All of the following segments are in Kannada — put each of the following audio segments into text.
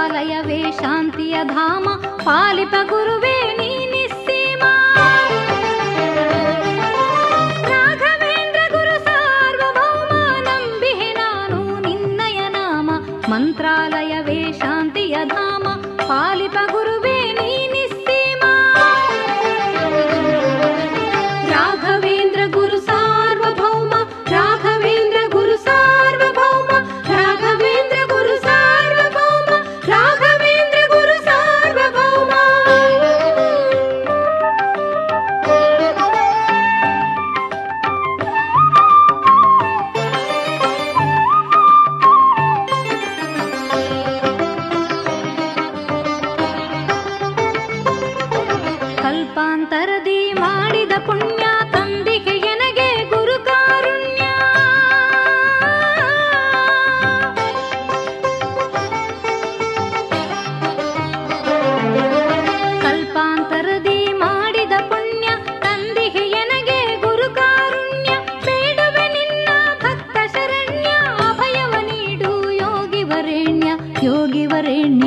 ಮಂತ್ರಾಲಯವೇ ಶಾಂತಿಯ ಧಾಮ ಪಾಲಿಪ ಗುರುವೇ ನೀ ನಿಸ್ಸೀಮ ರಾಘವೇಂದ್ರ ಗುರು ಸಾರ್ವಭೌಮ ನಂಬಿಹೆ ನಾನು ನಿನ್ನಯ ನಾಮ ಮಂತ್ರಾಲಯವೇ ಶಾಂತಿಯ ಧಾಮ ಪಾಲಿಪ ಗುರುವೇ ನೀ ನಿಸ್ಸೀಮ ರಾಘವೇಂದ್ರ ಗುರು ಸಾರ್ವಭೌಮ ರಾಘವೇಂದ್ರ ಗುರು ಸಾರ್ವಭೌಮ ರಾಘವೇಂದ್ರ ಗುರು ಸಾರ್ವಭೌಮ ರಾಘವೇಂದ್ರ ಗುರು ಸಾರ್ವಭೌಮ ಕಲ್ಪಾಂತರದಿ ಮಾಡಿದ ಪುಣ್ಯ ತಂದಿಗೆ ಎನಗೆ ಗುರು ಕಾರುಣ್ಯ ಕಲ್ಪಾಂತರದಿ ಮಾಡಿದ ಪುಣ್ಯ ತಂದಿಗೆ ಎನಗೆ ಗುರು ಕಾರುಣ್ಯ ಬೇಡುವೆ ನಿನ್ನ ಭಕ್ತ ಶರಣ್ಯ ಅಭಯವ ನೀಡು ಯೋಗಿ ವರೇಣ್ಯ ಯೋಗಿ ವರೇಣ್ಯ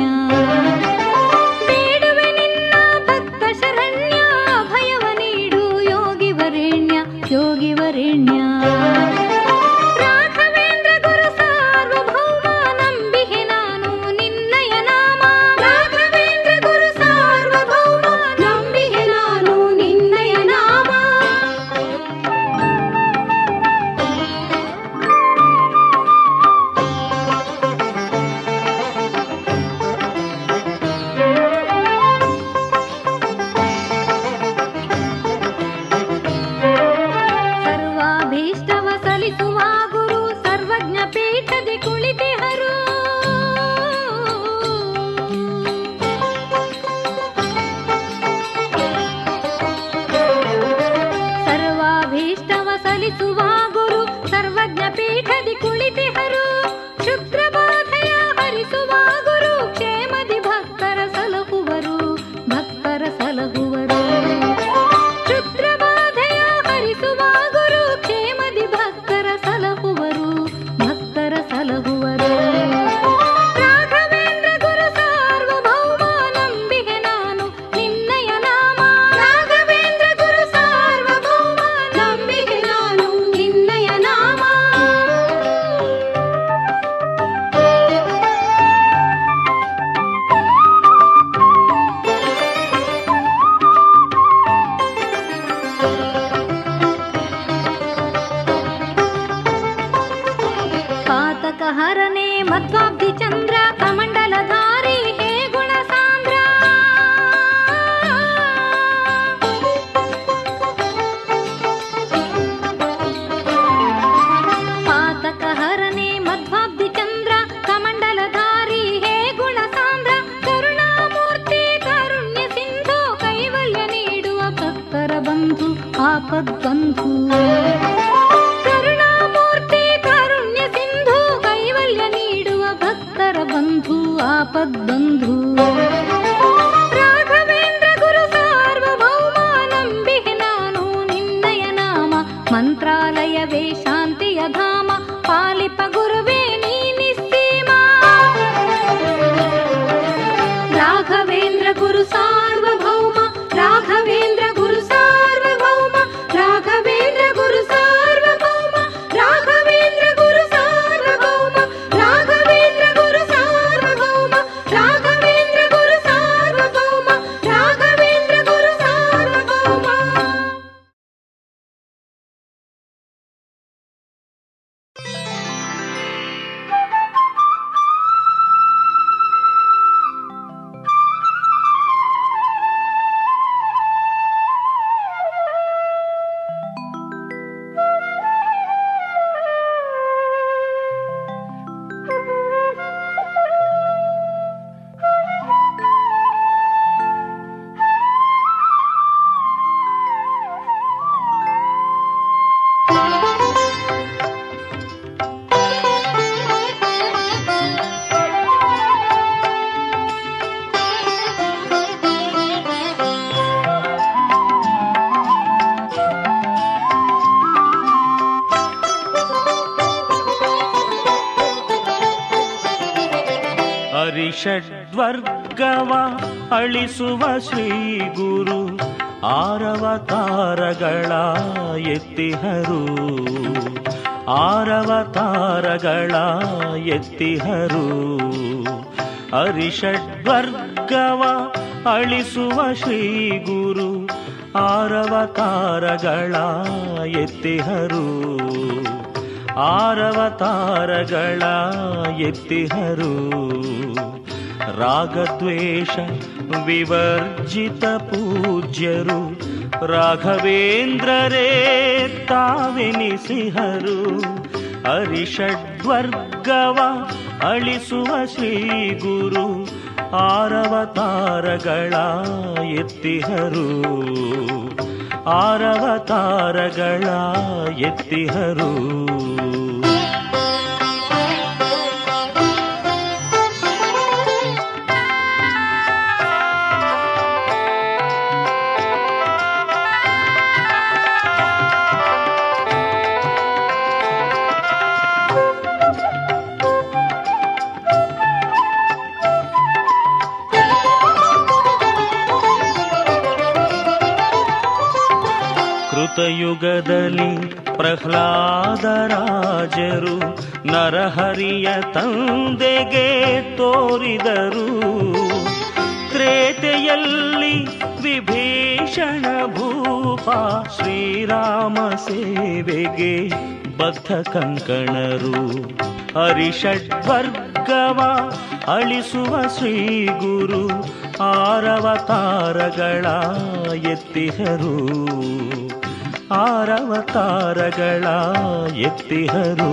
ಬೇಡುವೆ ನಿನ್ನ ಭಕ್ತ ಶರಣ್ಯ ಅಭಯವ ನೀಡು ಯೋಗಿ ವರೇಣ್ಯ ಯೋಗಿ ವರೇಣ್ಯ ರಾಘವೇಂದ್ರ ಗುರು ಸಾರ್ವಭೌಮ ನಂಬಿಹೆ ನಾನು ನಿನ್ನಯ ನಾಮ ರಾಘವೇಂದ್ರ ಗುರು ಸಾರ್ವಭೌಮ ನಂಬಿಹೆ ನಾನು ನಿನ್ನಯ ನಾಮ ಸರ್ವಾಭೀಷ್ಟವ ಸಲಿಸುವ ಗುರು ಸರ್ವಜ್ಞ ಪೀಠದಿ ಕುಳಿತಿಹರು ಸರ್ವಾಭೀಷ್ಟವ ಸಲಿಸುವ ಗುರು ಸರ್ವಜ್ಞ ಪೀಠದಿ ಕುಳಿತಿಹರು ಕ್ಷುದ್ರ ಬಾಧೆಯ ಹರಿಸುವ ಗುರು ಕ್ಷೇಮದಿ ಭಕ್ತರ ಸಲಹುವರು ಭಕ್ತರ ಸಲಹುವರು ಕ್ಷುದ್ರ ಬಾಧೆಯ ಹರಿಸುವ ಗುರು ಕ್ಷೇಮದಿ ಭಕ್ತರ ಸಲಹುವರು ಭಕ್ತರ ಸಲಹುವರು ರಾಘವೇಂದ್ರ ಗುರು ಸಾರ್ವಭೌಮ ನಂಬಿಹೆ ನಾನು ನಿನ್ನಯ ನಾಮ ರಾಘವೇಂದ್ರ ಗುರು ಸಾರ್ವಭೌಮ ನಂಬಿಹೆ ನಾನು ನಿನ್ನಯ ನಾಮ ಪಾತಕ ಹರನೆ ಮಧ್ವಾಬ್ಧಿ ಚಂದ್ರ ಕಮಂಡಲಧಾರಿ ಹೇ ಗುಣ ಸಾಂದ್ರ ಪಾತಕ ಹರನೆ ಮಧ್ವಾಬ್ಧಿ ಚಂದ್ರ ಕಮಂಡಲಧಾರಿ ಹೇ ಗುಣ ಸಾಂದ್ರ ಕರುಣಾಮೂರ್ತಿ ಕಾರುಣ್ಯ ಸಿಂಧು ಕೈವಲ್ಯ ನೀಡುವ ಭಕ್ತರ ಬಂಧು ಆಪದ್ ಬಂಧು ಕರುಣಾಮೂರ್ತಿ ಕಾರುಣ್ಯ ಸಿಂಧು ಕೈವಲ್ಯ ನೀಡುವ ಭಕ್ತರ ಬಂಧು ಆಪದ್ ಬಂಧು ರಾಘವೇಂದ್ರ ಗುರು ಸಾರ್ವಭೌಮ ನಂಬಿಹೆ ನಾನು ನಿನ್ನಯ ನಾಮ ಮಂತ್ರಾಲಯವೇ ಶಾಂತಿಯ ಧಾಮ ಪಾಲಿಪ ಗುರುವೇ ನೀ ನಿಸ್ಸೀಮ ರಾಘವೇಂದ್ರ ಗುರು ಸಾರ್ವಭೌಮ ರಾಘವೇಂದ್ರ ಗುರು ಸಾರ್ವಭೌಮ ರಾಘವೇಂದ್ರ ಗುರು ಸಾರ್ವಭೌಮ ರಾಘವೇಂದ್ರ ಗುರು ಸಾರ್ವಭೌಮ ರಾಘವೇಂದ್ರ ಗುರು ಸಾರ್ವಭೌಮ ರಾಘವೇಂದ್ರ ಗುರು ಸಾರ್ವಭೌಮ ರಾಘವೇಂದ್ರ ಗುರು ಸಾರ್ವಭೌಮ ಅರಿಷಡ್ವರ್ಗವ ಅಳಿಸುವ ಶ್ರೀ ಗುರು ಆರವತಾರಗಳ ಎತ್ತಿಹರು ಆರವತಾರಗಳ ಎತ್ತಿಹರು ಅರಿಷಡ್ವರ್ಗವ ಅಳಿಸುವ ಶ್ರೀ ಗುರು ಆರವತಾರಗಳ ಎತ್ತಿಹರು ಆರವತಾರಗಳ ಎತ್ತಿಹರು ರಾಗದ್ವೇಷ ವಿವರ್ಜಿತ ಪೂಜ್ಯರು ರಾಘವೇಂದ್ರರೇ ತಾವೆನಿಸಿಹರು ಅರಿಷಡ್ವರ್ಗವ ಅಳಿಸುವ ಶ್ರೀ ಗುರು ಆರವತಾರಗಳ ಎತ್ತಿಹರು ಆರವತಾರಗಳ ಎತ್ತಿಹರು ಕೃತಯುಗದಲ್ಲಿ ಪ್ರಹ್ಲಾದರಾಜರು ನರಹರಿಯ ತಂದೆಗೆ ತೋರಿದರು ತ್ರೇತೆಯಲ್ಲಿ ವಿಭೀಷಣ ಭೂಪ ಶ್ರೀರಾಮ ಸೇವೆಗೆ ಬದ್ಧ ಕಂಕಣರು ಹರಿಷಡ್ವರ್ಗವ ಅಳಿಸುವ ಶ್ರೀ ಗುರು ಆರವತಾರಗಳ ಎತ್ತಿಹರು ಆರವತಾರಗಳ ಎತ್ತಿಹರು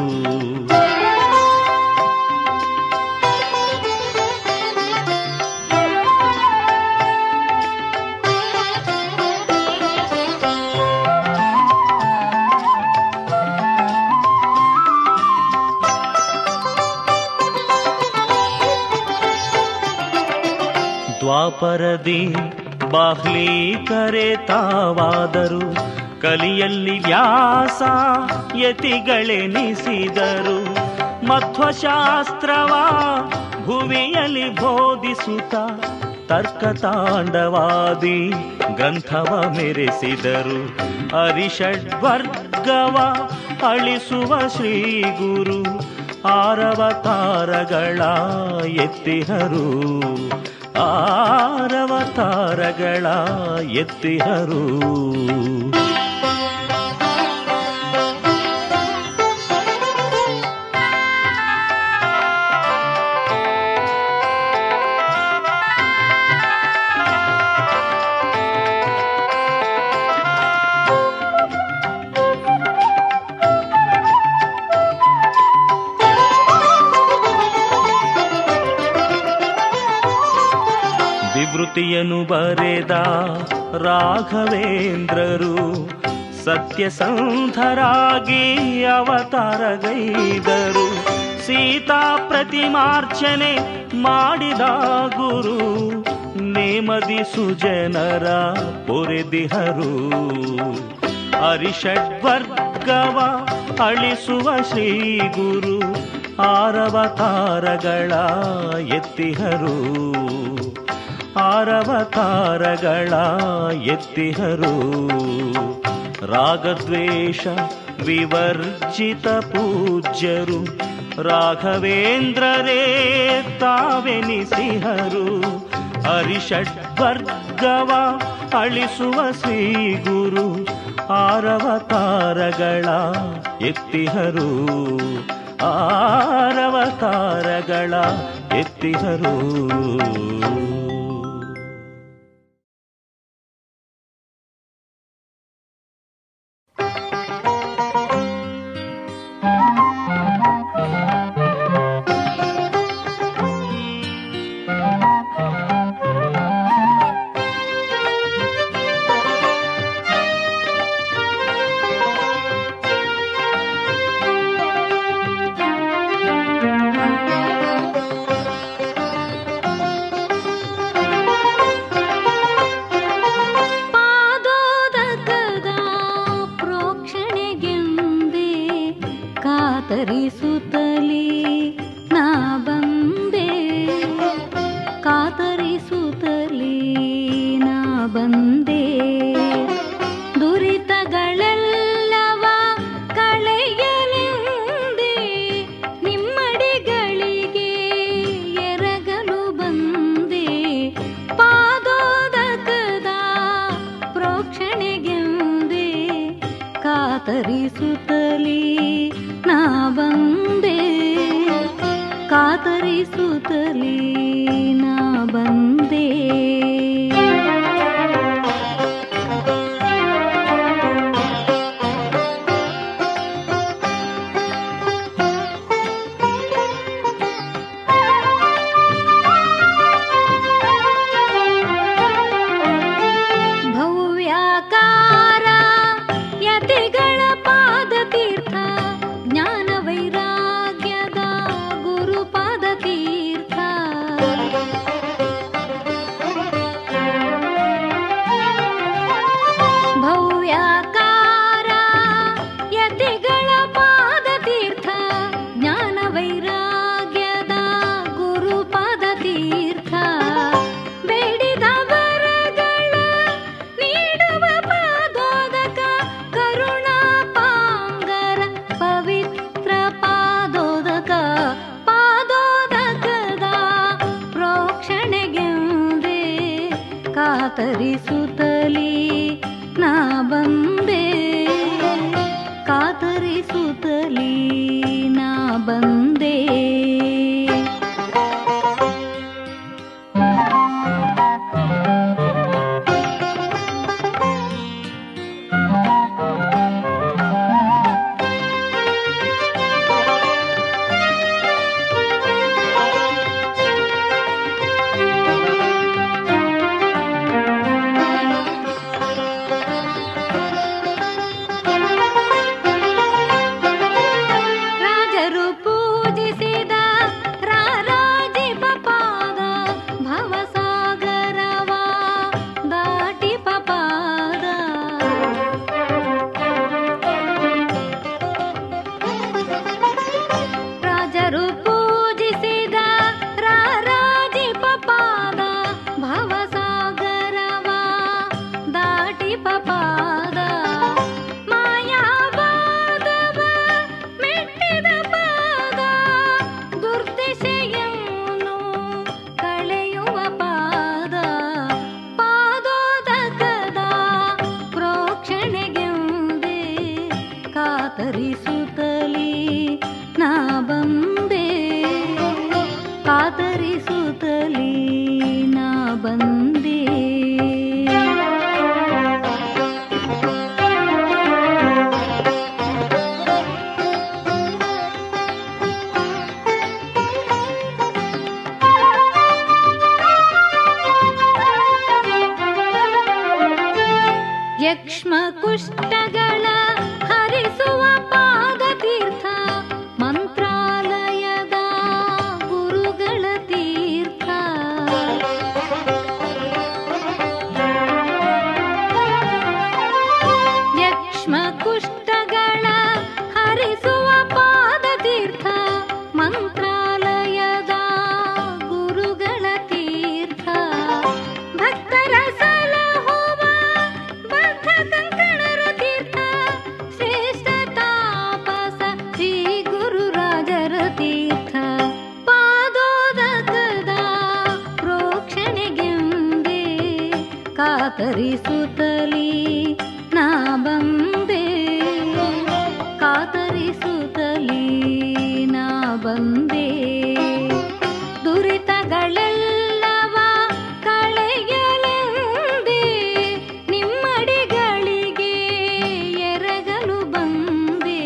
ದ್ವಾಪರದಿ ಬಾಹ್ಲೀಕರೆ ತಾವಾದರು ಕಲಿಯಲ್ಲಿ ವ್ಯಾಸ ಯತಿಗಳೆನಿಸಿದರು ಮಧ್ವಶಾಸ್ತ್ರವ ಭುವಿಯಲ್ಲಿ ಬೋಧಿಸುತ್ತ ತರ್ಕತಾಂಡವಾದಿ ಗ್ರಂಥವ ಮೆರೆಸಿದರು ಅರಿಷಡ್ವರ್ಗವ ಅಳಿಸುವ ಶ್ರೀ ಗುರು ಆರವತಾರಗಳ ಎತ್ತಿಹರು ಆರವತಾರಗಳ ಎತ್ತಿಹರು ವಿವೃತಿಯನ್ನು ಬರೆದ ರಾಘವೇಂದ್ರರು ಸತ್ಯಸಂಧರಾಗಿ ಅವತಾರಗೈದರು ಸೀತಾ ಪ್ರತಿಮಾರ್ಚನೆ ಮಾಡಿದ ಗುರು ನೇಮದಿ ಸುಜನರ ಪೊರೆದಿಹರು ಅರಿಷಡ್ವರ್ಗವ ಅಳಿಸುವ ಶ್ರೀ ಗುರು ಆರವತಾರಗಳ ಎತ್ತಿಹರು ಆರವತಾರಗಳ ಎತ್ತಿಹರು ರಾಗದ್ವೇಷ ವಿವರ್ಜಿತ ಪೂಜ್ಯರು ರಾಘವೇಂದ್ರರೇ ತಾವೆನಿಸಿಹರು ಹರಿಷಡ್ವರ್ಗವ ಅಳಿಸುವ ಶ್ರೀ ಗುರು ಆರವತಾರಗಳ ಎತ್ತಿಹರು ಆರವತಾರಗಳ ಎತ್ತಿಹರು ಕಾತರಿಸುತ್ತಲೀ ನಾ ಬಂದೆ ಕಾತರಿಸುತ್ತಲೀ ನಾ ಬಂದೆ ಭವ್ಯಾಕಾರ ಯತಿಗಳ ಪಾದತೀರ್ಥ ಜ್ಞಾನ ವೈರಾಗ್ಯದ ಗುರುಪಾದ ತೀರ್ಥ ಭವ್ಯಾಕಾರ ಯತಿಗಳ ಪಾದತೀರ್ಥ ಜ್ಞಾನ ವೈರಾಗ್ಯದ ಗುರುಪಾದ ತೀರ್ಥ ಬೇಡಿದ ವರಗಳ ನೀಡುವ ಪಾದೋದಕ ಕರುಣಾ ಪಾಂಗರ ಪವಿತ್ರ ಪಾದೋದಕ ಪಾದೋದಕದ ಪ್ರೋಕ್ಷಣೆಗೆಂದೇ ಕಾತರಿಸುತ್ತಲೀ ನಾ ಬಂದೆ ಕಾತರಿಸುತ್ತಲೀ ನಾ ಬಂದೆ ರಾಜರು ಪೂಜಿಸಿದ ರಾರಾಜಿಪ ಪಾದ ಭವಸಾಗರವ ದಾಟಿಪ ಪಾದ ರಾಜರು ಪೂಜಿಸಿದ ರಾರಾಜಿಪ ಪಾದ ಭವಸಾಗರವ ದಾಟಿಪ ಪಾದ ಮಾಯಾವಾದವ ಮೆಟ್ಟಿದ ಪಾದ ದುರ್ದಿಶೆಯನ್ನು ಕಳೆಯುವ ಪಾದ ಪಾದೋದಕದ ಪ್ರೋಕ್ಷಣೆಗೆಂದೇ ಕಾತರಿಸುತ್ತಲೀ ನಾ ಬಂದೆ ಕಾತರಿಸುತ್ತಲೀ ನಾ ಬಂದೆ ಯಕ್ಷ್ಮ ಕುಷ್ಟಗಳ ಹರಿಸುವ ಪಾದತೀರ್ಥ ಮಂತ್ರಾಲಯದ ಗುರುಗಳ ತೀರ್ಥ ಯಕ್ಷ್ಮ ಕುಷ್ಟಗಳ ಹರಿಸುವ ಪಾದತೀರ್ಥ ಮಂತ್ರಾಲಯದ ಗುರುಗಳ ತೀರ್ಥ ಭಕ್ತರ ಸಲಹುವ ಬದ್ಧ ಕಂಕಣರ ತೀರ್ಥ ಶ್ರೇಷ್ಠ ತಾಪಸ ಶ್ರೀ ಗುರುರಾಜರ ತೀರ್ಥ ಪಾದೋದಕದ ಪ್ರೋಕ್ಷಣೆಗೆಂದೇ ಕಾತರಿಸುತ್ತಲೀ ನಾ ಬಂದೆ ಕಾತರಿಸುತ್ತಲೀ ನಾ ಬಂದೆ ದುರಿತಗಳೆಲ್ಲವ ಕಳೆಯಲೆಂದೇ ನಿಮ್ಮಡಿಗಳಿಗೆ ಎರಗಲು ಬಂದೆ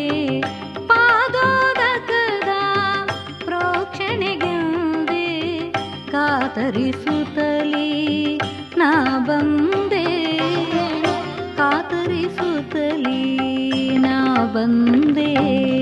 ಪಾದೋದಕದ ಪ್ರೋಕ್ಷಣೆಗೆಂದೇ ಕಾತರಿಸುತ್ತಲೀ ನಾ ಬಂದೆ ಕಾತರಿಸುತ್ತಲೀ ನಾ ಬಂದೆ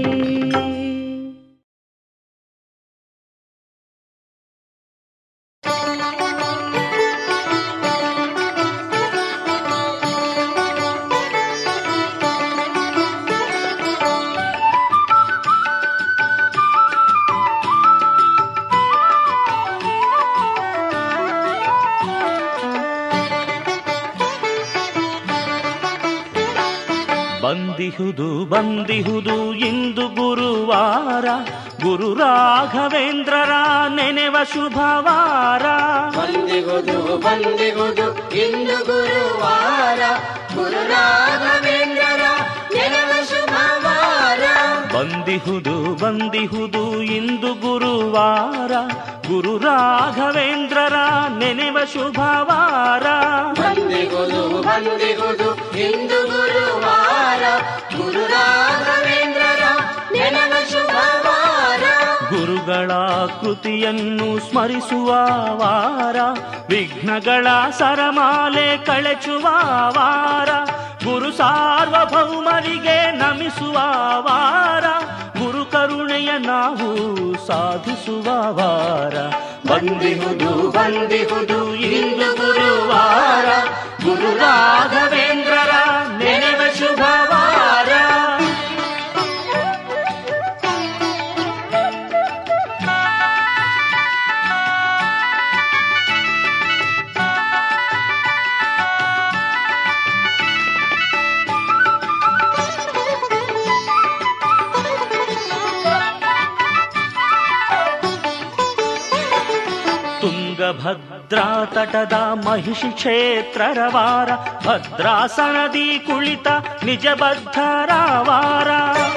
ಬಂದಿಹುದು ಬಂದಿಹುದು ಇಂದು ಗುರುವಾರ ಗುರು ರಾಘವೇಂದ್ರರ ನೆನೆವ ಶುಭವಾರ ಬಂದಿಗುದು ಬಂದಿಗುದು ಇಂದು ಗುರುವಾರ ಗುರು ರಾಘವೇಂದ್ರರ ನೆನವ ಶುಭ ಬಂದಿಹುದು ಬಂದಿಹುದು ಇಂದು ಗುರುವಾರ ಗುರು ರಾಘವೇಂದ್ರರ ನೆನೆವ ಶುಭವಾರ ಬಂದಿಗುದು ಬಂದಿಗುದು ಇಂದು ಗುರುವಾರ ಗುರು ರಾಘವೇಂದ್ರರ ನೆನವ ಶುಭವಾರ ಗುರುಗಳ ಕೃತಿಯನ್ನು ಸ್ಮರಿಸುವ ವಾರ ವಿಘ್ನಗಳ ಸರಮಾಲೆ ಕಳೆಚುವ ವಾರ ಗುರು ಸಾರ್ವಭೌಮರಿಗೆ ನಮಿಸುವ ವಾರ ಗುರು ಕರುಣೆಯ ನಾವು ಸಾಧಿಸುವ ವಾರ ಬಂದಿಹುದು ಬಂದಿಹುದು ಇಂದು ಗುರುವಾರ ಗುರು ರಾಘವೇಂದ್ರರ ನೆನೆವ ಶುಭವಾರ ತುಂಗಭದ್ರಾ ತಟದ ಮಹಿಷಿ ಕ್ಷೇತ್ರರ ವಾರ ಭದ್ರಾಸನದಿ ಕುಳಿತ ನಿಜ ಬದ್ಧರ ವಾರ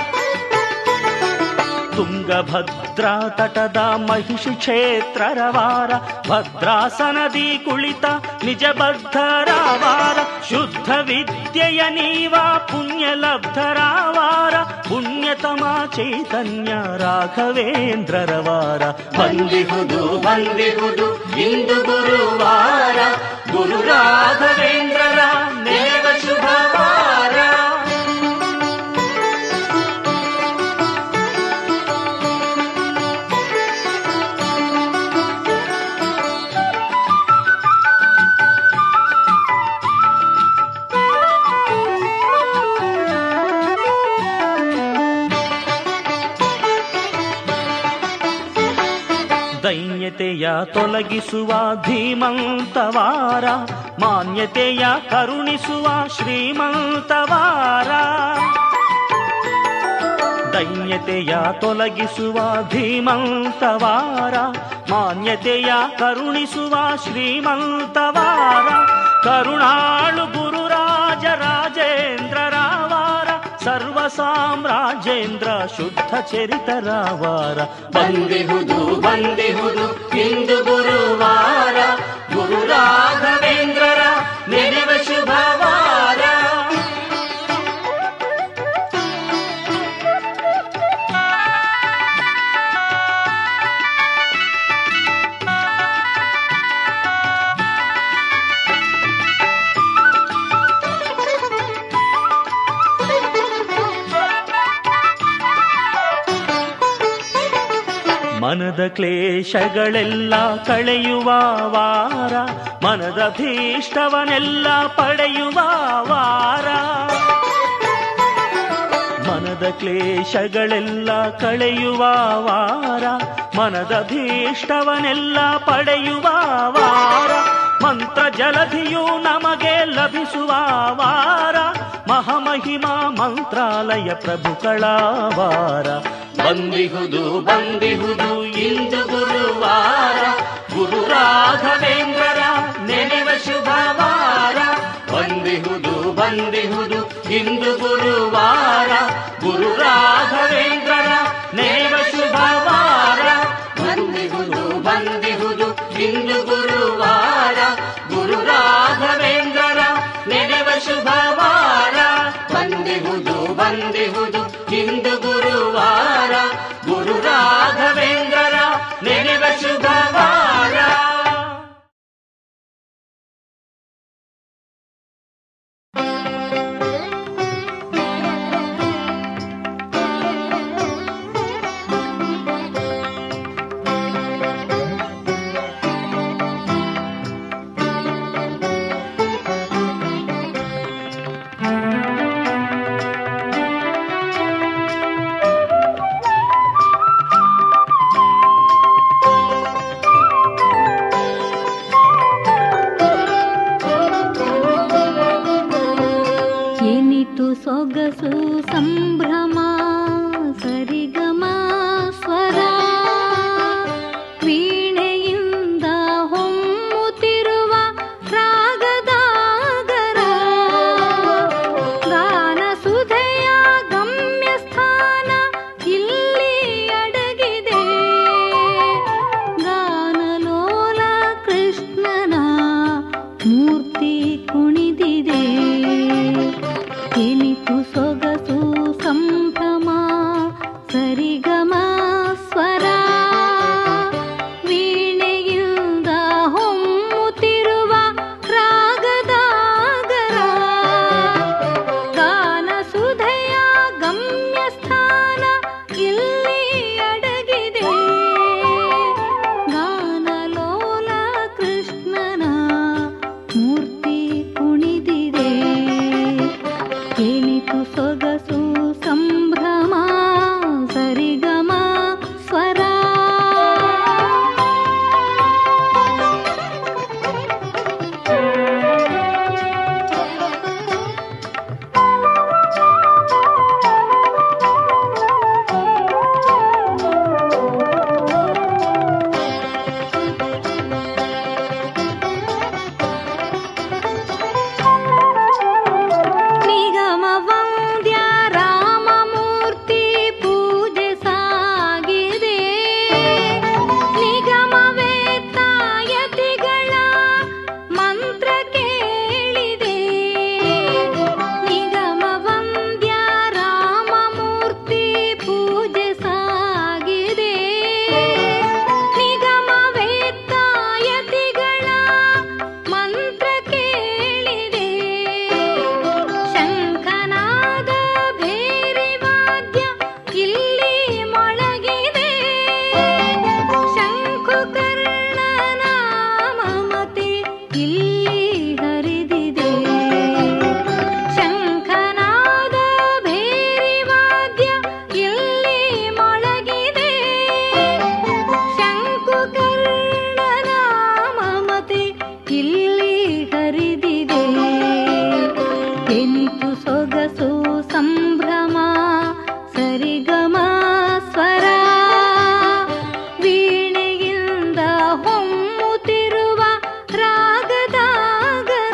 ತುಂಗಭದ್ರಾ ತಟದ ಮಹಿಷಿ ಕ್ಷೇತ್ರರ ವಾರ ಭದ್ರಾಸನದಿ ಕುಳಿತ ನಿಜ ಬದ್ಧರ ವಾರ ಶುದ್ಧ ವಿದ್ಯೆಯ ನೀವ ಪುಣ್ಯ ಲಬ್ಧರ ವಾರ ಪುಣ್ಯತಮ ಚೈತನ್ಯ ರಾಘವೇಂದ್ರರ ವಾರ ಬಂದಿಹುದು ಬಂದಿಹುದು ಇಂದು ಗುರುವಾರ ಗುರು ರಾಘವೇಂದ್ರರ ನೇವ ಶುಭವಾರ ದೈನ್ಯತೆಯ ತೊಲಗಿಸುವ ಧೀಮಂತವಾರ ಮಾನ್ಯತೆಯ ಕರುಣಿಸುವ ಶ್ರೀಮಂತವಾರ ದೈನ್ಯತೆಯ ತೊಲಗಿಸುವ ಧೀಮಂತವಾರ ಮಾನ್ಯತೆಯ ಕರುಣಿಸುವ ಶ್ರೀಮಂತವಾರ ಕರುಣಾಳು ಗುರುರಾಜ ರಾಜೇಂದ್ರರ ವಾರ ಸರ್ವ ಸಾಮ್ರಾಜೇಂದ್ರ ಶುದ್ಧ ಚರಿತರ ವಾರ ಬಂದಿಹುದು ಬಂದಿಹುದು ಇಂದು ಗುರುವಾರ ಗುರು ರಾಘವೇಂದ್ರರ ನೆನೆವ ಶುಭವಾರ ಮನದ ಕ್ಲೇಶಗಳೆಲ್ಲ ಕಳೆಯುವ ವಾರ ಮನದ ಭೀಷ್ಟವನೆಲ್ಲ ಪಡೆಯುವ ವಾರ ಮನದ ಕ್ಲೇಶಗಳೆಲ್ಲ ಕಳೆಯುವ ವಾರ ಮನದ ಭೀಷ್ಟವನೆಲ್ಲ ಪಡೆಯುವ ವಾರ ಮಂತ್ರ ಜಲಧಿಯು ನಮಗೆ ಲಭಿಸುವ ವಾರ ಮಹಾಮಹಿಮಾ ಮಂತ್ರಾಲಯ ಪ್ರಭುಗಳ ವಾರ ಬಂದಿಹುದು ಬಂದಿಹುದು ಇಂದು ಗುರುವಾರ ಗುರು ರಾಘವೇಂದ್ರರ ನೆನೆವ ಶುಭವಾರ ಬಂದಿಹುದು ಬಂದಿಹುದು ಇಂದು ಗುರುವಾರ ಗುರು ರಾಘವೇಂದ್ರರ ನೆನೆವ ಶುಭವಾರ ಬಂದಿಹುದು ಬಂದಿಹುದು ಇಂದು ಗುರುವಾರ ಗುರು ರಾಘವೇಂದ್ರರ ನೆನೆವ ಶುಭವಾರ ಬಂದಿಹುದು ಬಂದಿಹುದು ಇಂದು ಗುರುವಾರ ಗುರು ರಾಘವೇಂದ್ರರ ನೆನೆವ ಶುಭವಾರ ಏನಿತು ಸೊಗಸು ಸಂಭ್ರಮ ಸರಿಗಮ ಸ್ವರ ವೀಣೆಯಿಂದ ಹೊಮ್ಮುತ್ತಿರುವ ರಾಗದಾಗರ ಗಾನ ಸುಧೆಯ ಗಮ್ಯ ಸ್ಥಾನ ಇಲ್ಲ ಇಲ್ಲಿ ಹರಿದಿದೆ ಶಂಖನಾದ ಭೇರಿ ವಾದ್ಯ ಇಲ್ಲಿ ಮೊಳಗಿದೆ ಶಂಕುಕರ್ಣನ ಮಮತೆ ಇಲ್ಲಿ ಹರಿದಿದೆ ಎನಿತು ಸೊಗಸು ಸಂಭ್ರಮ ಸರಿಗಮ ಸ್ವರ ವೀಣೆಯಿಂದ ಹೊಮ್ಮುತ್ತಿರುವ ರಾಗದಾಗರ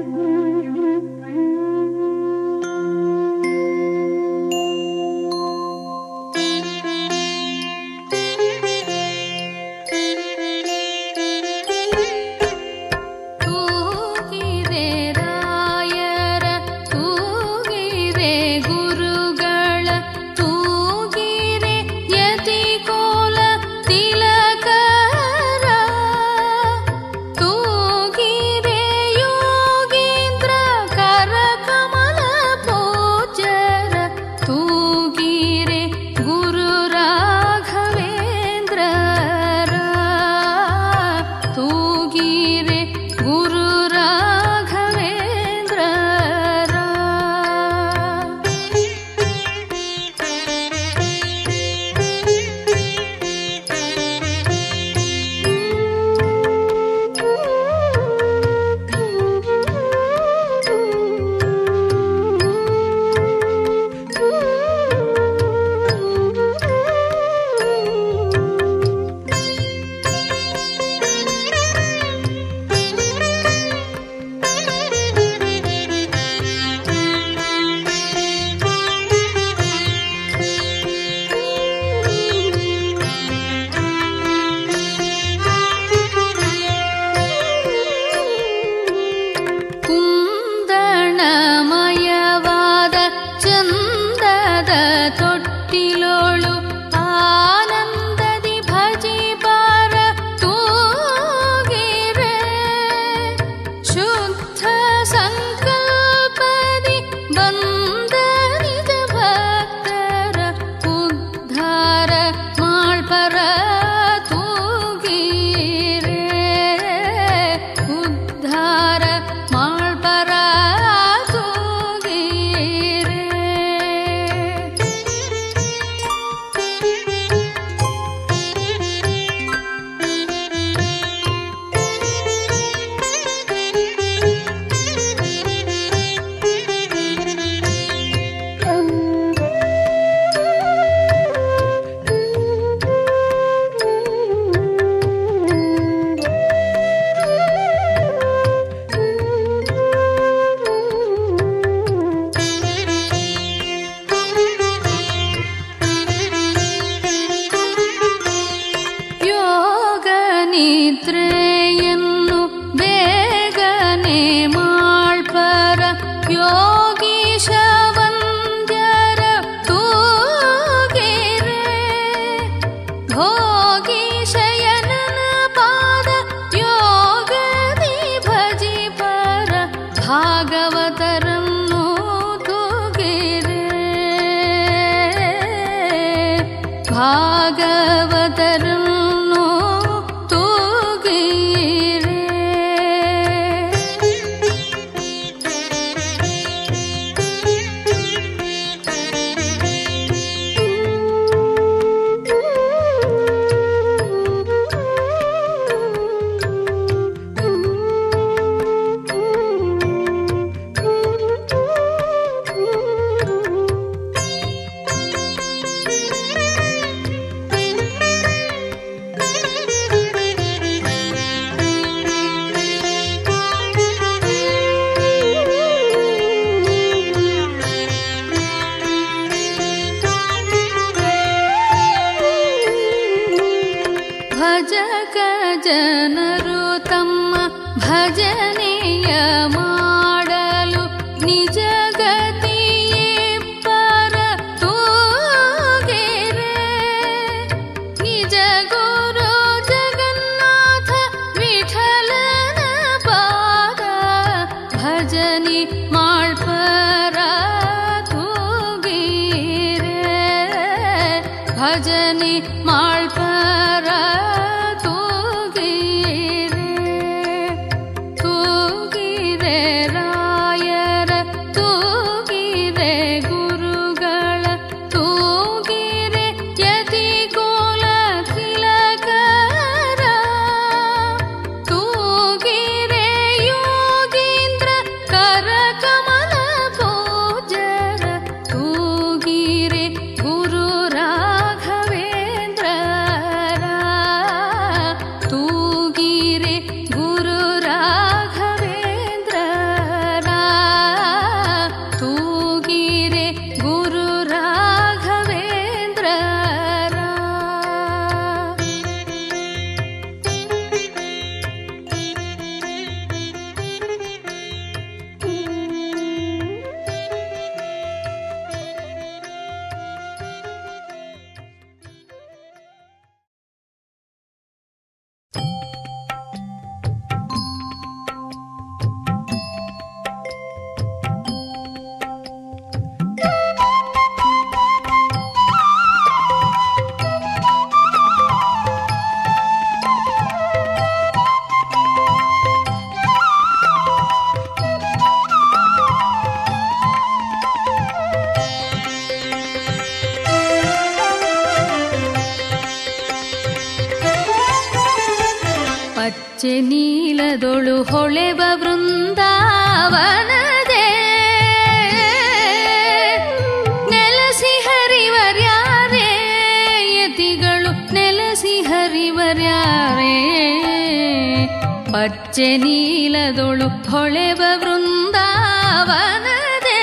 ತೂಗಿರೆ ರಾಯರ ತೂಗಿರೆ ಗುರುಗಳ ತೂಗಿರೆ ಯತಿ ಕೋಲ ತಿಲಕರ ತೂಗಿರೆ ಯೋಗೀಂದ್ರ ಕರ ಕಮಲ ಪೂಜರ ತೂಗಿರೆ ಗುರು ರಾಘವೇಂದ್ರ ತೂಗಿರೆ ಗುರು ರಾಘವೇಂದ್ರ ಕುಂದಣಮಯವಾದ ಚಂದದ ತೊಟ್ಟಿಲೋಳು ಆನಂದದಿ ಭಜಿಬಾರ ತೂಗಿರೆ ಶುದ್ಧ ಸಂಕಲ್ಪದಿ ಬಂದ ನಿಜ ಭಕ್ತರ ಉದ್ಧಾರ ಮಾಳ್ಪರ ತೂಗಿರೆ ಉದ್ಧಾರ ಮಾಳ್ಪರ ತೂಗಿರೆ ಯೋಗ ನಿದ್ರೆಯನ್ನು ಬೇಗನೆ ಮಾಳ್ಪರ ಯೋಗೀಶ ವಂದ್ಯರ ತೂಗಿರೆ ಭೋಗೀಶಯನನ ಪಾದ ಯೋಗದಿ ಭಜಿಪರ ಭಾಗವತರನ್ನು ತೂಗಿರೆ ಭಾಗವತರನ್ನು ತೂಗಿರೆ ಭಜಕ ಜನರು ತಮ್ಮ ಭಜನೆಯ ಮಾಡಲು ನಿಜ ಗತಿಯೇ ಪರ ತೂಗಿರೆ ನಿಜ ಗುರು ಜಗನ್ನಾಥ ವಿಠಲನ ಪಾದ ಭಜನಿ ಮಾಳ್ಪರ ತೂಗಿರೆ ಭಜನಿ ಮಾಳ್ಪರ ತೂಗಿರೆ ತೂಗಿರೆ ರಾಯರ ತೂಗಿರೆ ಗುರುಗಳ ತೂಗಿರೆ ಯತಿ ಕೋಲ ತಿಲಕರ ತೂಗಿರೆ ಯೋಗೀಂದ್ರ ಕರ ಕಮಲ ಪಚ್ಚೆ ನೀಲದೊಳು ಹೊಳೆವ ವೃಂದಾವನದೆ ನೆಲಸಿ ಹರಿವರ್ಯಾರೇ ಯತಿಗಳು ನೆಲಸಿ ಹರಿವರ್ಯಾರೇ ಪಚ್ಚೆ ನೀಲದೊಳು ಹೊಳೆವ ವೃಂದಾವನದೆ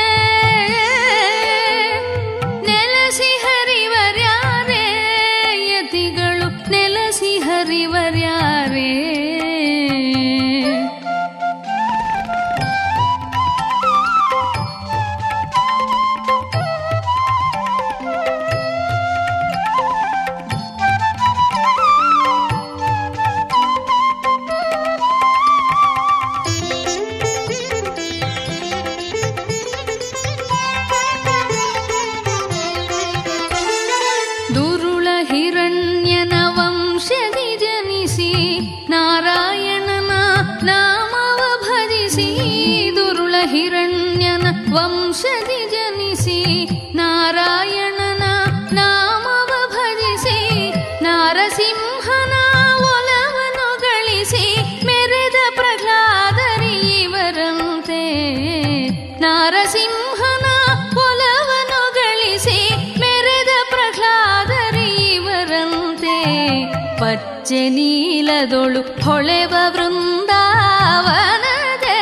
ನೆಲಸಿ ಹರಿವರ್ಯಾರೇ ಯತಿಗಳು ನೆಲಸಿ ಹರಿವರ್ಯಾರೇ ದುರುಳ ಹಿರಣ್ಯನ ವಂಶದಿ ಜನಿಸಿ ನಾರಾಯಣನ ನಾಮವ ಭಜಿಸಿ ದುರುಳ ಹಿರಣ್ಯನ ವಂಶದಿ ಜನಿಸಿ ನಾರಾಯಣನ ನಾಮವ ಭಜಿಸಿ ನಾರಸಿಂಹನ ಒಲವನು ಗಳಿಸಿ ಮೆರೆದ ಪ್ರಹ್ಲಾದರಿ ಇವರಂತೆ ನಾರಸಿಂಹನ ಒಲವನು ಗಳಿಸಿ ಮೆರೆದ ಪ್ರಹ್ಲಾದರಿ ಇವರಂತೆ ಪಚ್ಚೆ ನೀಲದೊಳು ಹೊಳೆವ ವೃಂದಾವನದೆ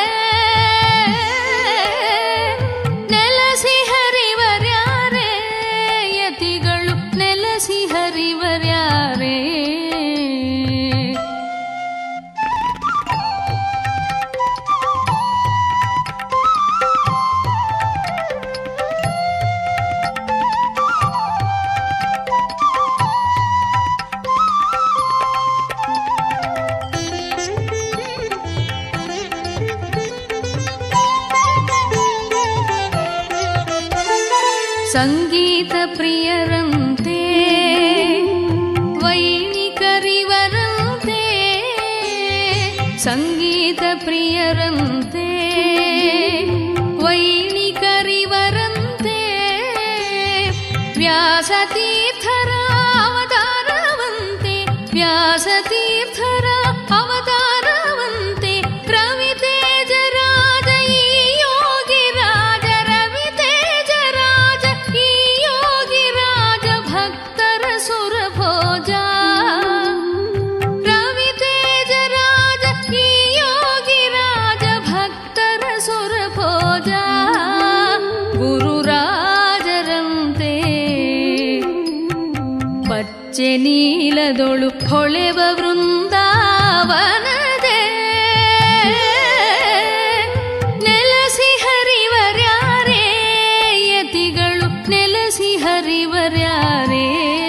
ನೆಲಸಿ ಹರಿವರ್ಯಾರೇ ಯತಿಗಳು ನೆಲಸಿ ಹರಿವರ್ಯಾರೇ ಸಂಗೀತ ಪ್ರಿಯರಂತೆ ವೈಣಿಕರಿವರಂತೆ ಸಂಗೀತ ಪ್ರಿಯರಂತೆ ವೈಣಿಕರಿವರಂತೆ ವ್ಯಾಸತೀರ್ಥರ ಅವತಾರವಂತೆ ವ್ಯಾಸತೀರ್ಥರ ಅವತಾರವಂತೆ ರವಿ ತೇಜರಾಜ ಈ ಯೋಗಿ ರಾಜ ರವಿ ತೇಜರಾಜ ಈ ಯೋಗಿ ರಾಜ ಭಕ್ತರ ಸುರಭೋಜ ರವಿ ತೇಜರಾಜ ಈ ಯೋಗಿ ರಾಜ ಭಕ್ತರ ಸುರಭೋಜ ಗುರುರಾಜರಂತೆ ಪಚ್ಚೆ ನೀಲದೊಳು ಹೊಳೆವ ವೃಂದಾವನದೆ ನೆಲಸಿ ಹರಿವರ್ಯಾರೇ ಯತಿಗಳು ನೆಲಸಿ ಹರಿವರ್ಯಾರೇ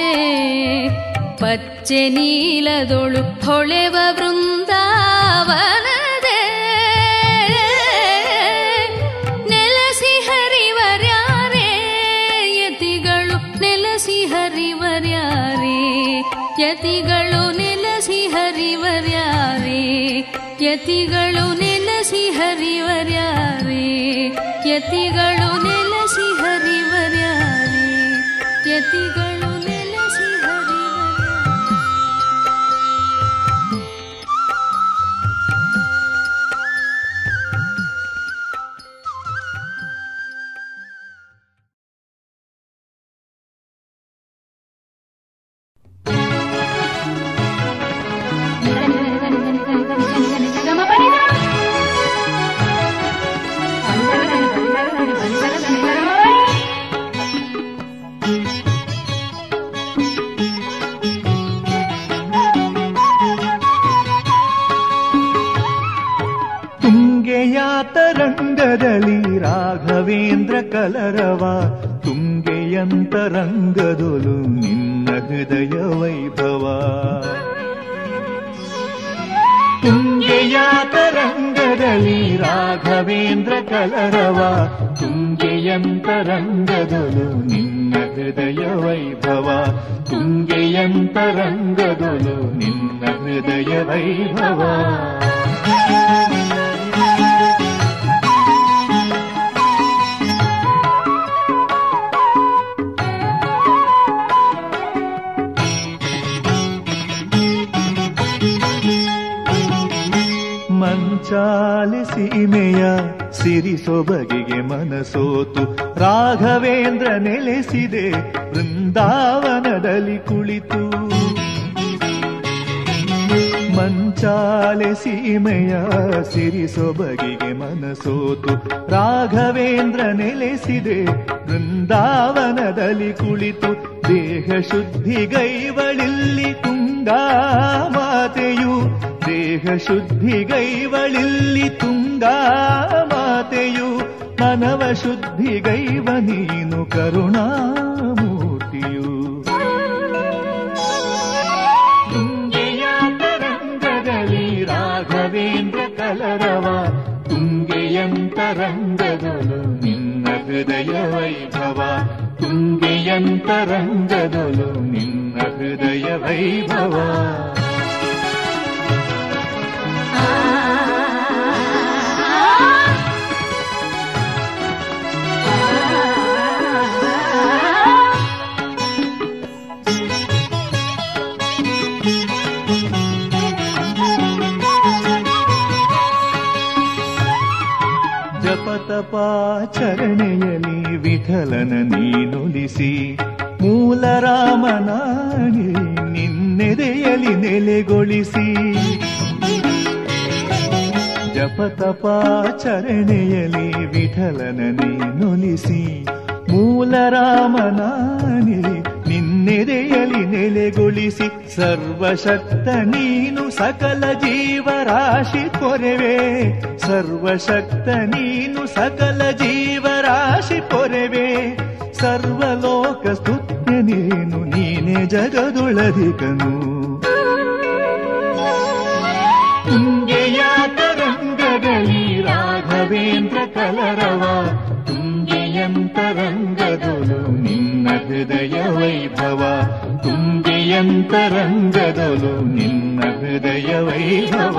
ಪಚ್ಚೆ ನೀಲದೊಳು ಹೊಳೆವ ವೃಂದಾವನದೆ ನೆಲಸಿ ಹರಿವರ್ಯಾರೇ ಯತಿಗಳು ನೆಲಸಿ ಹರಿವರ್ಯಾರೇ ಯತಿಗಳು ನೆಲಸಿ ಹರಿವರ್ಯಾರೇ ಯತಿಗಳು ನೆಲಸಿ ಹರಿವರ್ಯಾರೇ ಯತಿಗಳು ನೆಲಸಿ ಹರಿವರ್ಯಾರೇ ಯತಿಗಳು ನೆಲಸಿ ಹರಿವರ್ಯಾರೇ ತುಂಗೆಯ ತರಂಗದಲ್ಲಿ ರಾಘವೇಂದ್ರ ಕಲರವ ತುಂಗೆಯಂತರಂಗದೊಲು ನಿನ್ನ ಹೃದಯ ವೈಭವ ತುಂಗೆಯ ತರಂಗದಲ್ಲಿ ರಾಘವೇಂದ್ರ ಕಲರವ ತುಂಗೆಯಂತರಂಗದೊಲು ನಿನ್ನ ಹೃದಯ ವೈಭವ ತುಂಗೆಯಂತರಂಗದೊಲು ನಿನ್ನ ಹೃದಯ ವೈಭವ ಸಿರಿ ಸೊಬಗಿಗೆ ಮನಸೋತು ರಾಘವೇಂದ್ರ ನೆಲೆಸಿದೆ ವೃಂದಾವನದಲ್ಲಿ ಕುಳಿತು ಮಂಚಾಲೆ ಸೀಮೆಯ ಸಿರಿ ಸೊಬಗಿಗೆ ಮನಸೋತು ರಾಘವೇಂದ್ರ ನೆಲೆಸಿದೆ ವೃಂದಾವನದಲ್ಲಿ ಕುಳಿತು ದೇಹ ಶುದ್ಧಿಗೈವಳಿಲ್ಲಿ ತುಂಗಾ ಮಾತೆಯು ದೇಹ ಶುದ್ಧಿಗೈವಳಿಲ್ಲಿ ತುಂಗಾ ಮಾತೆಯು ಮನವ ಶುದ್ಧಿಗೈವ ನೀನು ಕರುಣಾಮೂರ್ತಿಯು ತುಂಗೆಯ ತರಂಗದಲ್ಲಿ ರಾಘವೇಂದ್ರ ಕಲರವ ತುಂಗೆಯಂತರಂಗದೊಲು ನಿನ್ನ ಹೃದಯ ವೈಭವ ತುಂಗೆಯಂತರಂಗದೊಲು ನಿನ್ನ ಹೃದಯ ವೈಭವ ಜಪತಪಾಚರಣೆಯಲಿ ವಿಠಲನ ನೀನುಲಿಸಿ ಮೂಲ ರಾಮನಾಣಿ ನಿನ್ನೆದೆಯಲಿ ನೆಲೆಗೊಳಿಸಿ ಜಪತಪಾಚರಣೆಯಲಿ ವಿಠಲನ ನೀನುಲಿಸಿ ಮೂಲ ರಾಮನಾಣಿ ನಿನ್ನೆದೆಯಲಿ ನೆಲೆಗೊಳಿಸಿ ಸರ್ವಶಕ್ತ ನೀನು ಸಕಲ ಜೀವರಾಶಿ ಕೊರೆವೆ ಸರ್ವಶಕ್ತ ನೀನು ಸಕಲ ಜೀವರಾಶಿ ಕೊರೆವೆ ಸರ್ವಲೋಕ ಸ್ತುತ್ಯ ನೀನು ನೀನೆ ಜಗದೊಳಧಿಕನು ತುಂಗೆಯ ತರಂಗದಲ್ಲಿ ರಾಘವೇಂದ್ರ ಕಲರವ ತುಂಗೆಯಂತರಂಗದೊಲು ನಿನ್ನ ಹೃದಯ ವೈಭವ ತುಂಗೆಯಂತರಂಗದೊಲು ನಿನ್ನ ಹೃದಯ ವೈಭವ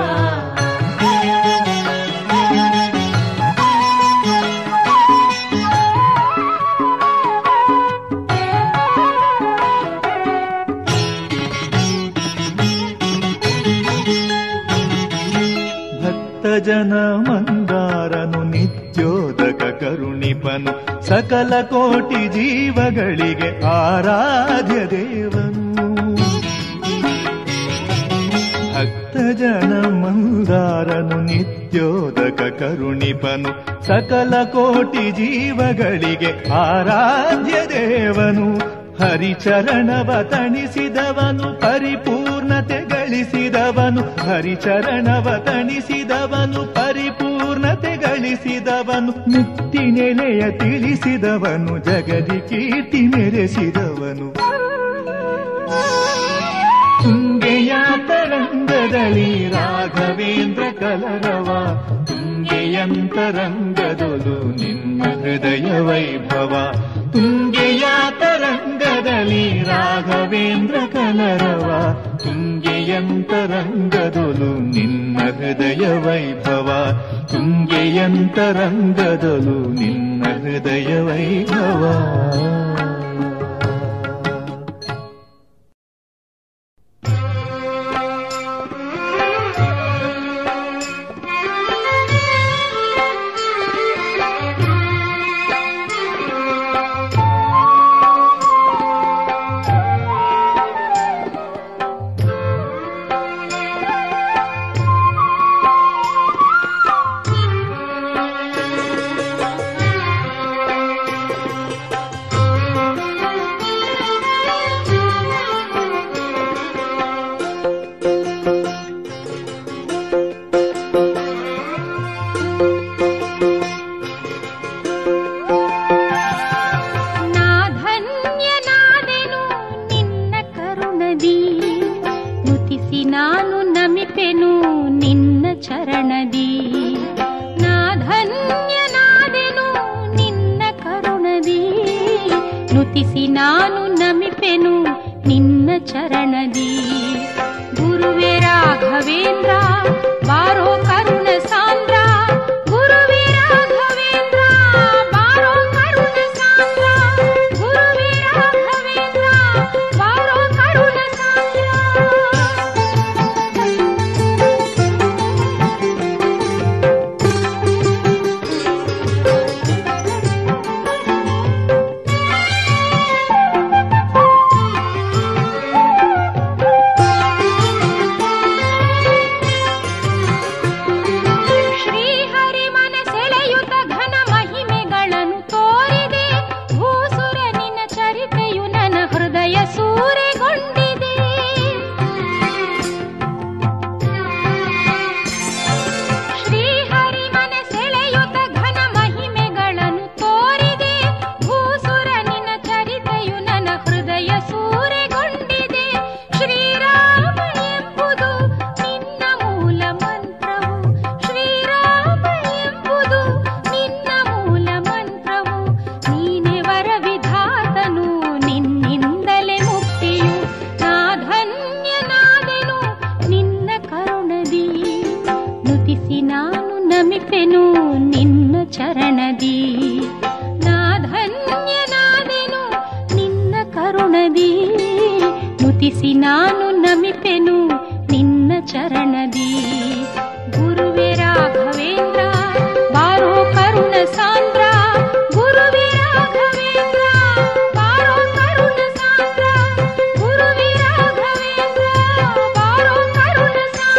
ಭಕ್ತ ಜನ ಮಂದಾರನು ನಿತ್ಯೋದಕ ಕರುಣಿಪನು ಸಕಲ ಕೋಟಿ ಜೀವಗಳಿಗೆ ಆರಾಧ್ಯ ದೇವನು ಭಕ್ತ ಜನ ಮಂದಾರನು ನಿತ್ಯೋದಕ ಕರುಣಿಪನು ಸಕಲ ಕೋಟಿ ಜೀವಗಳಿಗೆ ಆರಾಧ್ಯ ದೇವನು ಹರಿಚರಣವ ತಣಿಸಿದವನು ಪರಿಪೂರ್ಣತೆ ಗಳಿಸಿದವನು ಹರಿಚರಣವ ತಣಿಸಿದವನು ಪರಿಪೂರ್ಣತೆ ಗಳಿಸಿದವನು ಮುಕ್ತಿ ನೆಲೆಯ ತಿಳಿಸಿದವನು ಜಗದಿ ಕೀರ್ತಿ ಮೆರೆಸಿದವನು ತುಂಗೆಯ ತರಂಗದಲ್ಲಿ ರಾಘವೇಂದ್ರ ಕಲರವ ತುಂಗೆಯಂತರಂಗದೊಲು ನಿನ್ನ ಹೃದಯ ವೈಭವ ತುಂಗೆಯ ತರಂಗದಲ್ಲಿ ರಾಘವೇಂದ್ರ ಕಲರವ ತುಂಗೆಯಂತರಂಗದೊಲು ನಿನ್ನ ಹೃದಯ ವೈಭವ ತುಂಗೆಯಂತರಂಗದೊಲು ನಿನ್ನ ಹೃದಯ ವೈಭವ ನಾ ಧನ್ಯನಾದೆನು ನಿನ್ನ ಕರುಣದಿ ನುತಿಸಿ ನಾನು ನಮಿಪೆನು ನಿನ್ನ ಚರಣದಿ ನಾ ಧನ್ಯನಾದೆನು ನಿನ್ನ ಕರುಣದಿ ನುತಿಸಿ ನಾನು ನಮಿಪೆನು ನಿನ್ನ ಚರಣದಿ ಗುರುವೇ ರಾಘವೇಂದ್ರ ಬಾರೋ ಕರುಣ ಸಾಂದ್ರ ಗುರುವೇ ರಾಘವೇಂದ್ರ ಬಾರೋ ಕರುಣ ಸಾಂದ್ರ ಗುರುವೇ ರಾಘವೇಂದ್ರ ಬಾರೋ ಕರುಣ ಸಾಂದ್ರ ಚರಣದಿ ನಾ ಧನ್ಯನಾದೆನು ನಿನ್ನ ಕರುಣದಿ ಮುತಿಸಿ ನಾನು ನಮಿಪೆನು ನಿನ್ನ ಚರಣದಿ ಗುರುವೆ ರಾಘವೇಂದ್ರ ಬಾರೋ ಕರುಣ ಸಾಂದ್ರ ಗುರುವೆ ರಾಘವೇಂದ್ರ ಬಾರೋ ಕರುಣ ಸಾಂದ್ರ ಗುರುವೆ ರಾಘವೇಂದ್ರ ಬಾರೋ ಕರುಣ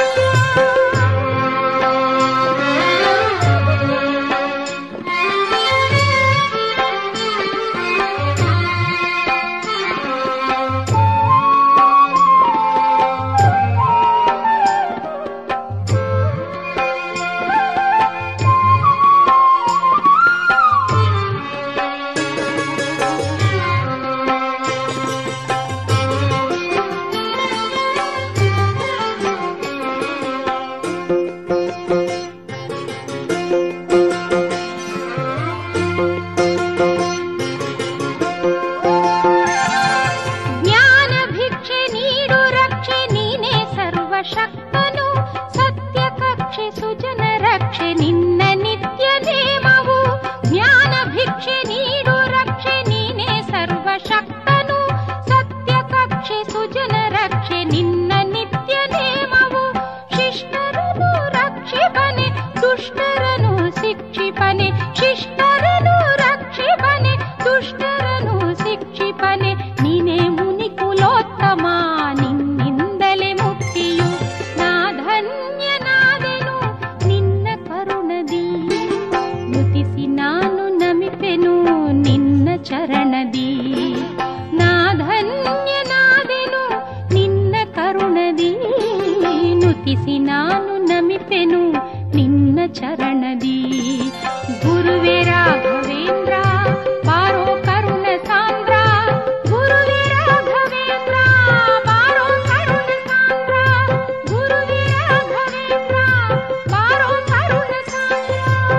ಜ್ಞಾನ ಭಿಕ್ಷೆ ನೀಡು ರಕ್ಷೆ ನೀನೇ ಸರ್ವಶಕ್ತನು ಸತ್ಯ ಕಕ್ಷೆ ಸುಜನ ರಕ್ಷೆ ನಿನ್ನ ನಿತ್ಯ ನೇಮವು ಜ್ಞಾನ ಭಿಕ್ಷೆ ನೀಡು ರಕ್ಷೆ ನೀನೇ ಸರ್ವಶಕ್ತನು ಸತ್ಯ ಕಕ್ಷೆ ಸುಜನ ರಕ್ಷೆ ನಿನ್ನ ನಿತ್ಯ ನೇಮವು ಶಿಷ್ಟರನು ರಕ್ಷಿಪನೆ ದುಷ್ಟರನು ಶಿಕ್ಷಿಪನೆ ಶಿಷ್ಟರನು ರಕ್ಷಿಪನೆ ದುಷ್ಟರನು ಶಿಕ್ಷಿಪನೆ ನೀನೇ ಮುನಿ ಕುಲೋತ್ತಮ ನಿನ್ನಿಂದಲೇ ಮುಕ್ತಿಯು ನಾ ಧನ್ಯನಾದೆನು ನಿನ್ನ ಕರುಣದಿ ಮುತಿಸಿ ನಾನು ನಮಿಪೆನು ನಿನ್ನ ಚರಣದಿ ನಾ ಧನ್ಯನಾದೆನು ನಿನ್ನ ಕರುಣದಿ ನುತಿಸಿ ನಾನು ನಮಿಪೆನು ನಿನ್ನ ಚರಣದಿ ಗುರುವೆ ರಾಘವೇಂದ್ರ ಬಾರೋ ಕರುಣ ಸಾಂದ್ರ ಗುರುವೆ ರಾಘವೇಂದ್ರ ಬಾರೋ ಕರುಣ ಸಾಂದ್ರ ಗುರುವೆ ರಾಘವೇಂದ್ರ ಬಾರೋ ಕರುಣ ಸಾಂದ್ರ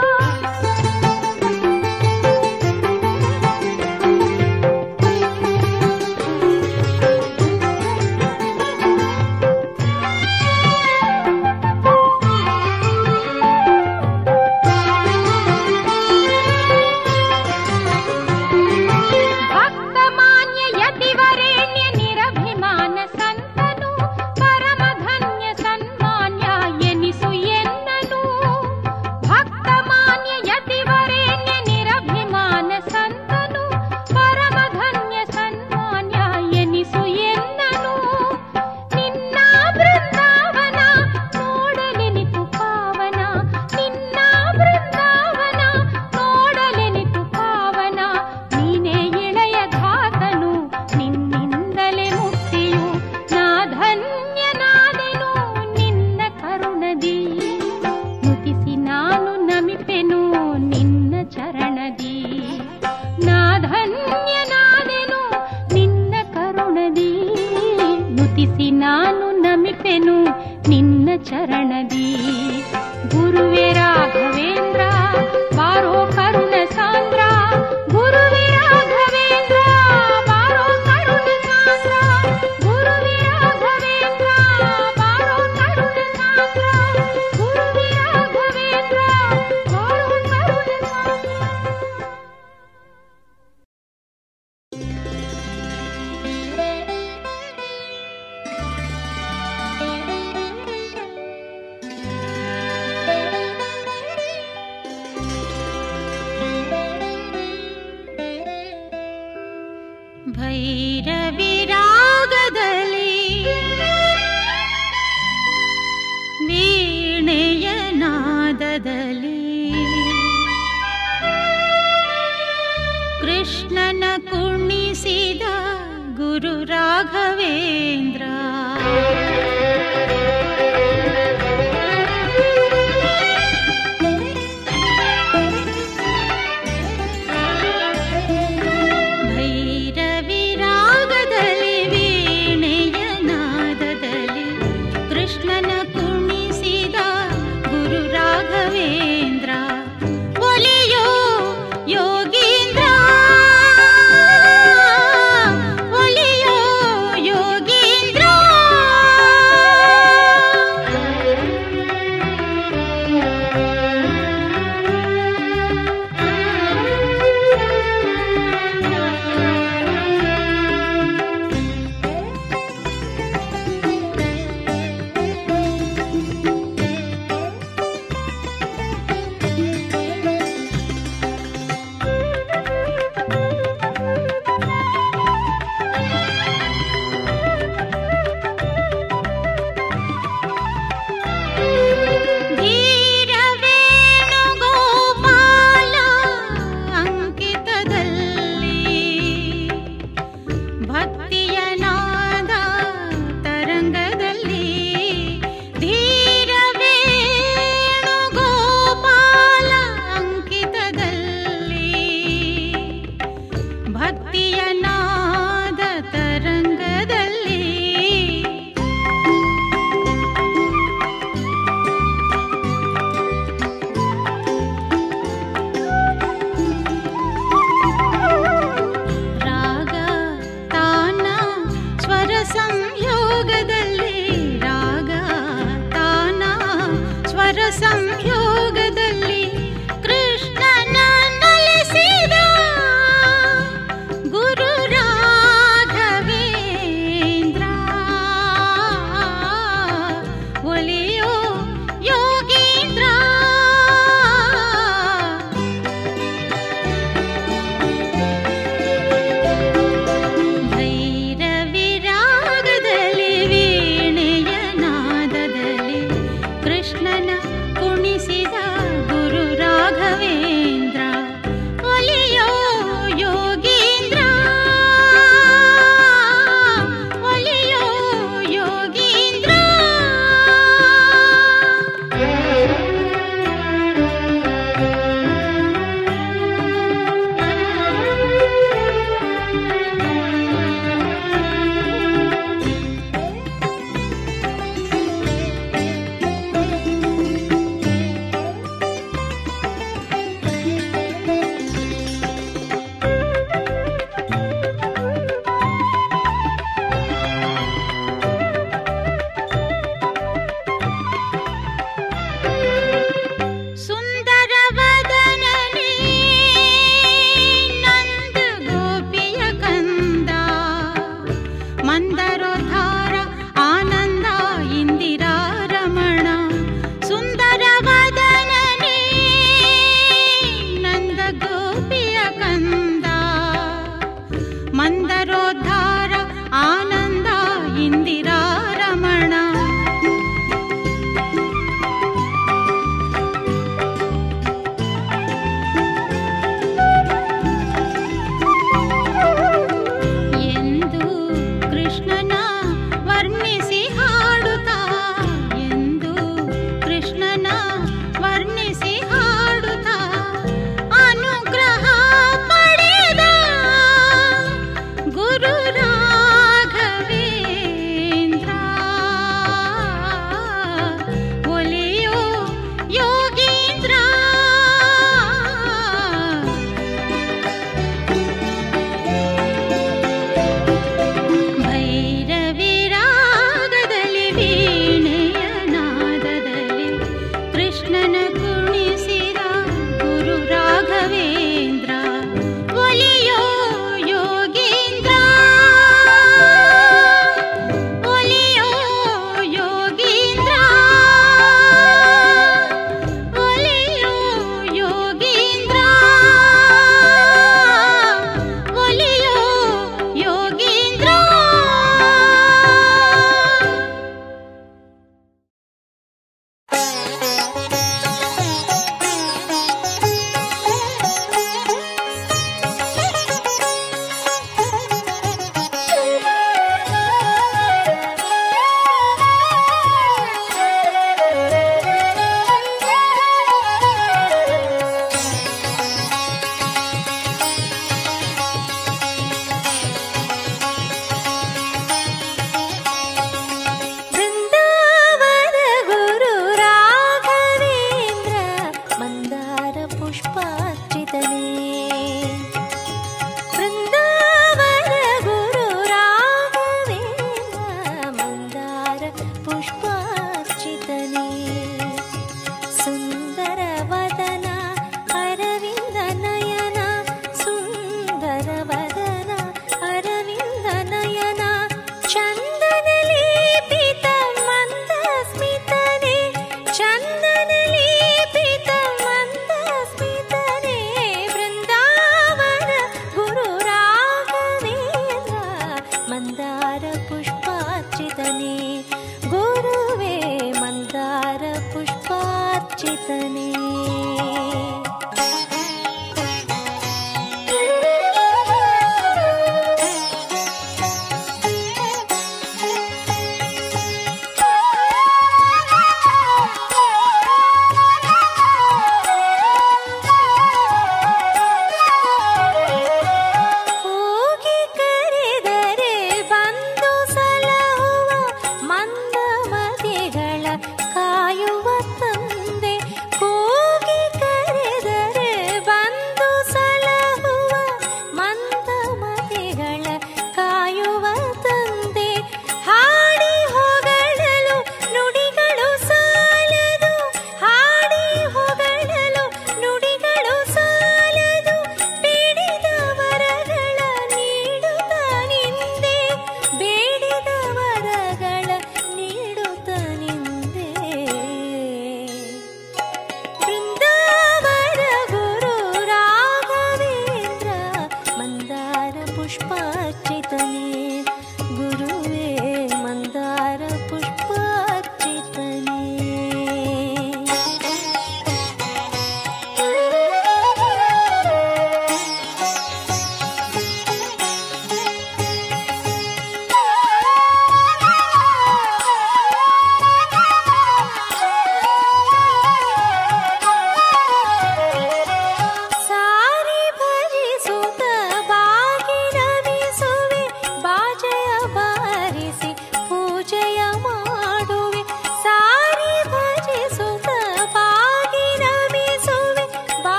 ಭಕ್ತಮಾನ್ಯ ಯತಿವರೇಣ್ಯ ನಿರಭಿಮಾನ ಸಂತನು ಪರಮಧನ್ಯ ಸನ್ಮಾನ್ಯ ಎನಿಸು ಎನ್ನನು ಭಕ್ತಮಾನ್ಯ ಯತಿವರೇಣ್ಯ ನಿರಭಿಮಾನ ಸಂತನು ಪರಮಧನ್ಯ ಸನ್ಮಾನ್ಯ ಎನಿಸು ಎನ್ನನು ನಿನ್ನ ಬೃಂದಾವನ ನೋಡಲೆನಿತು ಪಾವನ ನಿನ್ನ ಬೃಂದಾವನ ನೋಡಲೆನಿತು ಪಾವನ ನೀನೇ ಇಳೆಯ ಘಾತನು ನಿನ್ನಿಂದಲೇ ಮುಕ್ತಿಯು ನಾ ಧನ್ಯನಾದೆನು ನಿನ್ನ ಕರುಣದಿ ಮುತಿಸಿ ನಾನು ನಮಿಪೆನು ನಿನ್ನ ಚರಣದಿ ನಾ ಧನ್ಯನಾದೆನು ನಿನ್ನ ಕರುಣದಿ ನುತಿಸಿ ನಾನು ನಮಿಪೆನು ನಿನ್ನ ಚರಣದಿ ಗುರುವೆ ರಾಘವೇಂದ್ರ ಬಾರೋ ಕರುಣ ಸಾಂದ್ರ ಗುರುವೆ ರಾಘವೇಂದ್ರ ಬಾರೋ ಕರುಣ ಸಾಂದ್ರ ಗುರುವೆ ರಾಘವೇಂದ್ರ ಬಾರೋ ಕರುಣ ಸಾಂದ್ರ ಗುರುವೆ ರಾಘವೇಂದ್ರ ಬಾರೋ ಕರುಣ ಸಾಂದ್ರ ಭೈರವಿರಾಗದಲ್ಲಿ ವೀಣೆಯ ನಾದದಲ್ಲಿ ಕೃಷ್ಣನ ಕುಣಿಸಿದ ಗುರು ರಾಘವೇಂದ್ರ